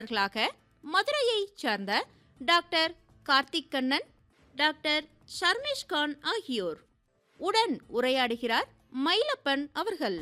ாக மதுரையைச் சார்ந்த doctor Karthik Kannan doctor Sharmish Khan ஆகியோர் உடன் உரையாடுகிறார் மயிலப்பன் அவர்கள்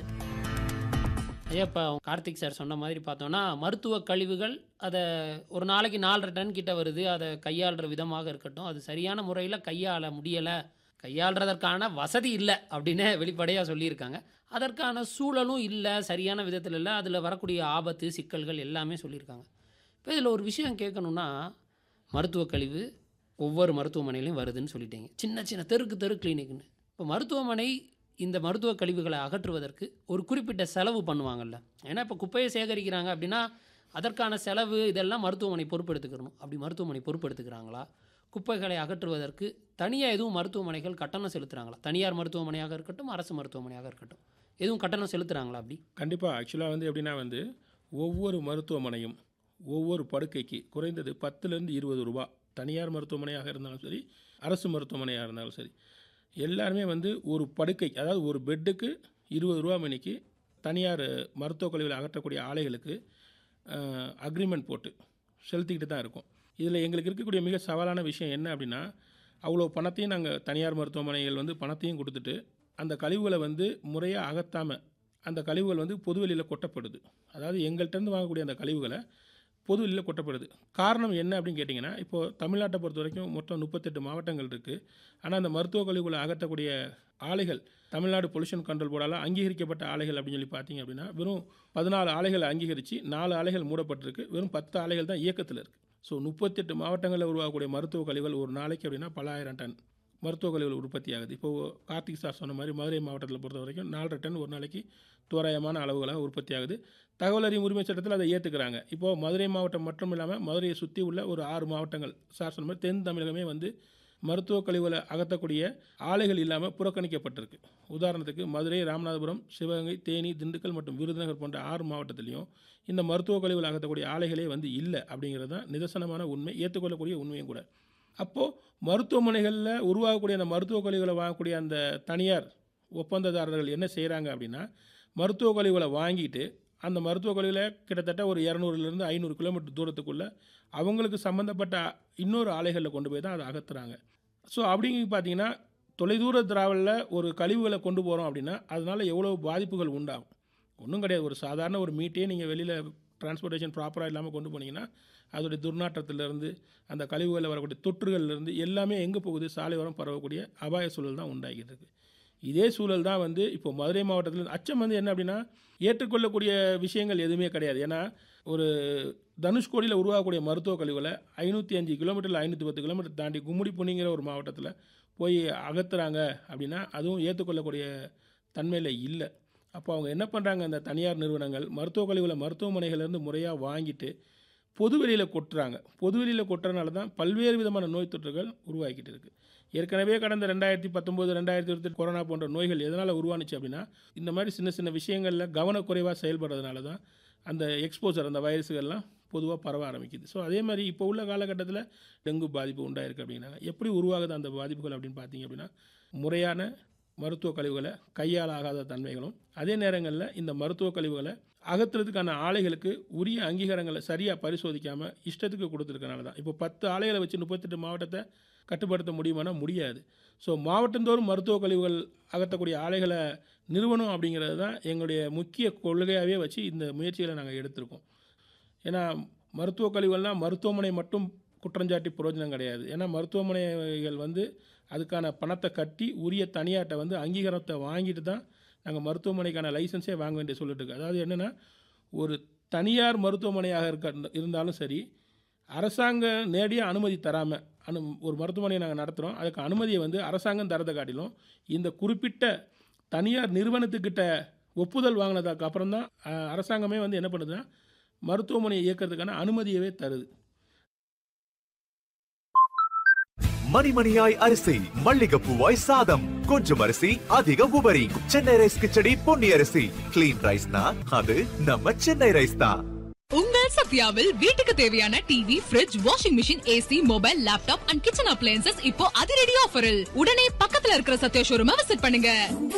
ஐயா இப்போ கார்த்திக் சார் சொன்ன மாதிரி பார்த்தோன்னா மருத்துவ கழிவுகள் அதை ஒரு நாளைக்கு நாலரை டன் கிட்ட வருது அதை கையாளுற விதமாக இருக்கட்டும் அது சரியான முறையில் கையாள முடியலை கையாளுறதற்கான வசதி இல்லை அப்படின்னு வெளிப்படையாக சொல்லியிருக்காங்க அதற்கான சூழலும் இல்லை சரியான விதத்தில் இல்லை அதில் வரக்கூடிய ஆபத்து சிக்கல்கள் எல்லாமே சொல்லியிருக்காங்க இப்போ இதில் ஒரு விஷயம் கேட்கணுன்னா மருத்துவ கழிவு ஒவ்வொரு மருத்துவமனையிலையும் வருதுன்னு சொல்லிட்டீங்க சின்ன சின்ன தெருக்கு தெரு கிளினிக்னு இப்போ மருத்துவமனை இந்த மருத்துவ கழிவுகளை அகற்றுவதற்கு ஒரு குறிப்பிட்ட செலவு பண்ணுவாங்கல்ல ஏன்னா இப்போ குப்பையை சேகரிக்கிறாங்க அப்படின்னா அதற்கான செலவு இதெல்லாம் மருத்துவமனை பொறுப்பெடுத்துக்கணும் அப்படி மருத்துவமனை பொறுப்பெடுத்துக்கிறாங்களா குப்பைகளை அகற்றுவதற்கு தனியாக எதுவும் மருத்துவமனைகள் கட்டணம் செலுத்துகிறாங்களா தனியார் மருத்துவமனையாக இருக்கட்டும் அரசு மருத்துவமனையாக இருக்கட்டும் எதுவும் கட்டணம் செலுத்துகிறாங்களா அப்படி கண்டிப்பாக ஆக்சுவலாக வந்து எப்படின்னா வந்து ஒவ்வொரு மருத்துவமனையும் ஒவ்வொரு படுக்கைக்கு குறைந்தது பத்துலேருந்து இருபது ரூபா தனியார் மருத்துவமனையாக இருந்தாலும் சரி அரசு மருத்துவமனையாக இருந்தாலும் சரி எல்லாருமே வந்து ஒரு படுக்கை அதாவது ஒரு பெட்டுக்கு இருபது ரூபா மணிக்கு தனியார் மருத்துவக் கழிவுகளை அகற்றக்கூடிய ஆலைகளுக்கு அக்ரிமெண்ட் போட்டு செலுத்திக்கிட்டு தான் இருக்கும் இதில் எங்களுக்கு இருக்கக்கூடிய மிக சவாலான விஷயம் என்ன அப்படின்னா அவ்வளோ பணத்தையும் நாங்கள் தனியார் மருத்துவமனைகள் வந்து பணத்தையும் கொடுத்துட்டு அந்த கழிவுகளை வந்து முறையாக அகற்றாமல் அந்த கழிவுகள் வந்து பொதுவெளியில் கொட்டப்படுது அதாவது எங்கள்கிட்டருந்து வாங்கக்கூடிய அந்த கழிவுகளை பொதுவெளியில் கொட்டப்படுது காரணம் என்ன அப்படின்னு கேட்டிங்கன்னா இப்போது தமிழ்நாட்டை பொறுத்த வரைக்கும் மொத்தம் முப்பத்தெட்டு மாவட்டங்கள் இருக்குது ஆனால் அந்த மருத்துவ கழிவுகளை அகற்றக்கூடிய ஆலைகள் தமிழ்நாடு பொல்யூஷன் கண்ட்ரோல் போர்டால் அங்கீகரிக்கப்பட்ட ஆலைகள் அப்படின்னு சொல்லி பார்த்தீங்க அப்படின்னா வெறும் பதினாலு ஆலைகளை அங்கீகரித்து நாலு ஆலைகள் மூடப்பட்டிருக்கு வெறும் பத்து ஆலைகள் தான் இயக்கத்தில் இருக்குது ஸோ முப்பத்தெட்டு மாவட்டங்களில் உருவாகக்கூடிய மருத்துவ கழிவுகள் ஒரு நாளைக்கு அப்படின்னா பல ஆயிரம் டன் மருத்துவ கழிவுகள் உற்பத்தி ஆகுது இப்போது கார்த்திக் சார் சொன்ன மாதிரி மதுரை மாவட்டத்தில் பொறுத்த வரைக்கும் நாலரை டன் ஒரு நாளைக்கு தோராயமான அளவுகளாக உற்பத்தி ஆகுது தகவல் அறியும் உரிமை சட்டத்தில் அதை ஏற்றுக்கிறாங்க இப்போது மதுரை மாவட்டம் மட்டும் இல்லாமல் மதுரையை சுற்றி உள்ள ஒரு ஆறு மாவட்டங்கள் சார் சொன்ன மாதிரி தென் தமிழகமே வந்து மருத்துவ கழிவுகளை அகற்றக்கூடிய ஆலைகள் இல்லாமல் புறக்கணிக்கப்பட்டிருக்கு உதாரணத்துக்கு மதுரை ராமநாதபுரம் சிவகங்கை தேனி திண்டுக்கல் மற்றும் விருதுநகர் போன்ற ஆறு மாவட்டத்திலையும் இந்த மருத்துவ கழிவுகளை அகற்றக்கூடிய ஆலைகளே வந்து இல்லை அப்படிங்கிறது தான் நிதர்சனமான உண்மை ஏற்றுக்கொள்ளக்கூடிய உண்மையும் கூட அப்போது மருத்துவமனைகளில் உருவாகக்கூடிய அந்த மருத்துவ கழிவுகளை வாங்கக்கூடிய அந்த தனியார் ஒப்பந்ததாரர்கள் என்ன செய்கிறாங்க அப்படின்னா மருத்துவ கழிவுகளை வாங்கிட்டு அந்த மருத்துவ கழிவுகளை கிட்டத்தட்ட ஒரு இரநூறுலேருந்து ஐநூறு கிலோமீட்டர் தூரத்துக்குள்ளே அவங்களுக்கு சம்மந்தப்பட்ட இன்னொரு ஆலைகளில் கொண்டு போய் தான் அதை அகற்றுறாங்க ஸோ அப்படிங்க பார்த்தீங்கன்னா தொலைதூர திராவலில் ஒரு கழிவுகளை கொண்டு போகிறோம் அப்படின்னா அதனால் எவ்வளோ பாதிப்புகள் உண்டாகும் ஒன்றும் கிடையாது ஒரு சாதாரண ஒரு மீட்டையே நீங்கள் வெளியில் டிரான்ஸ்போர்ட்டேஷன் ப்ராப்பராக இல்லாமல் கொண்டு போனீங்கன்னா அதோடைய துர்நாற்றத்திலிருந்து அந்த கழிவுகளில் வரக்கூடிய தொற்றுகள்லேருந்து எல்லாமே எங்கே போகுது சாலையோரம் பரவக்கூடிய அபாய சூழல் தான் உண்டாகிட்டு இருக்கு இதே சூழல் தான் வந்து இப்போ மதுரை மாவட்டத்தில் அச்சம் வந்து என்ன அப்படின்னா ஏற்றுக்கொள்ளக்கூடிய விஷயங்கள் எதுவுமே கிடையாது ஏன்னா ஒரு தனுஷ்கோடியில் உருவாகக்கூடிய மருத்துவ கழிவுகளை ஐநூற்றி அஞ்சு கிலோமீட்டரில் ஐநூற்றி பத்து கிலோமீட்டர் தாண்டி கும்மிடி புண்ணிங்கிற ஒரு மாவட்டத்தில் போய் அகற்றுறாங்க அப்படின்னா அதுவும் ஏற்றுக்கொள்ளக்கூடிய தன்மையில் இல்லை அப்போ அவங்க என்ன பண்ணுறாங்க அந்த தனியார் நிறுவனங்கள் மருத்துவ கழிவுகளை மருத்துவமனைகள்லேருந்து முறையாக வாங்கிட்டு பொதுவெளியில் கொட்டுறாங்க பொதுவெளியில் கொட்டுறதுனால தான் பல்வேறு விதமான நோய் தொற்றுகள் உருவாக்கிட்டு இருக்குது ஏற்கனவே கடந்த ரெண்டாயிரத்தி பத்தொம்போது ரெண்டாயிரத்தி இருபத்தி கொரோனா போன்ற நோய்கள் எதனால் உருவானுச்சு அப்படின்னா இந்த மாதிரி சின்ன சின்ன விஷயங்களில் கவனக்குறைவாக செயல்படுறதுனால தான் அந்த எக்ஸ்போசர் அந்த வைரஸுகள்லாம் பொதுவாக பரவ ஆரம்பிக்குது ஸோ அதே மாதிரி இப்போ உள்ள காலகட்டத்தில் டெங்கு பாதிப்பு உண்டாயிருக்கு அப்படின்னா எப்படி உருவாகுது அந்த பாதிப்புகள் அப்படின்னு பார்த்தீங்க அப்படின்னா முறையான மருத்துவ கழிவுகளை கையால் ஆகாத தன்மைகளும் அதே நேரங்களில் இந்த மருத்துவ கழிவுகளை அகற்றுறதுக்கான ஆலைகளுக்கு உரிய அங்கீகாரங்களை சரியாக பரிசோதிக்காமல் இஷ்டத்துக்கு கொடுத்துருக்கனால தான் இப்போ பத்து ஆலைகளை வச்சு முப்பத்தெட்டு மாவட்டத்தை கட்டுப்படுத்த முடியுமானா முடியாது ஸோ மாவட்டந்தோறும் மருத்துவ கழிவுகள் அகற்றக்கூடிய ஆலைகளை நிறுவனம் அப்படிங்கிறது தான் எங்களுடைய முக்கிய கொள்கையாகவே வச்சு இந்த முயற்சிகளை நாங்கள் எடுத்திருக்கோம் ஏன்னா மருத்துவ கழிவுகள்னால் மருத்துவமனை மட்டும் குற்றஞ்சாட்டி பிரயோஜனம் கிடையாது ஏன்னா மருத்துவமனைகள் வந்து அதுக்கான பணத்தை கட்டி உரிய தனியார்ட்ட வந்து அங்கீகாரத்தை வாங்கிட்டு தான் நாங்கள் மருத்துவமனைக்கான லைசன்ஸே வாங்க வேண்டிய சொல்லிட்டு இருக்கு அதாவது என்னென்னா ஒரு தனியார் மருத்துவமனையாக இருக்க இருந்தாலும் சரி அரசாங்கம் நேரடியாக அனுமதி தராமல் அனு ஒரு மருத்துவமனையை நாங்கள் நடத்துகிறோம் அதுக்கு அனுமதியை வந்து அரசாங்கம் தரதை காட்டிலும் இந்த குறிப்பிட்ட தனியார் நிறுவனத்துக்கிட்ட ஒப்புதல் வாங்கினதுக்கு அப்புறம் தான் அரசாங்கமே வந்து என்ன பண்ணுதுன்னா மருத்துவமனையை இயக்கிறதுக்கான அனுமதியவே தருது மணிமணியாய் அரிசி மல்லிகைப்பூவாய் சாதம் கொஞ்சம் அரிசி அதிக உபரி சென்னை ரைஸ் கிச்சடி பொன்னி அரிசி கிளீன் ரைஸ்னா அது நம்ம சென்னை ரைஸ் தான் உங்கள் சத்யாவில் வீட்டுக்கு தேவையான TV fridge washing machine AC mobile laptop and kitchen appliances இப்போ அதிரடி ஆஃபரில் உடனே பக்கத்துல இருக்கிற சத்யா ஷோரூமை விசிட் பண்ணுங்க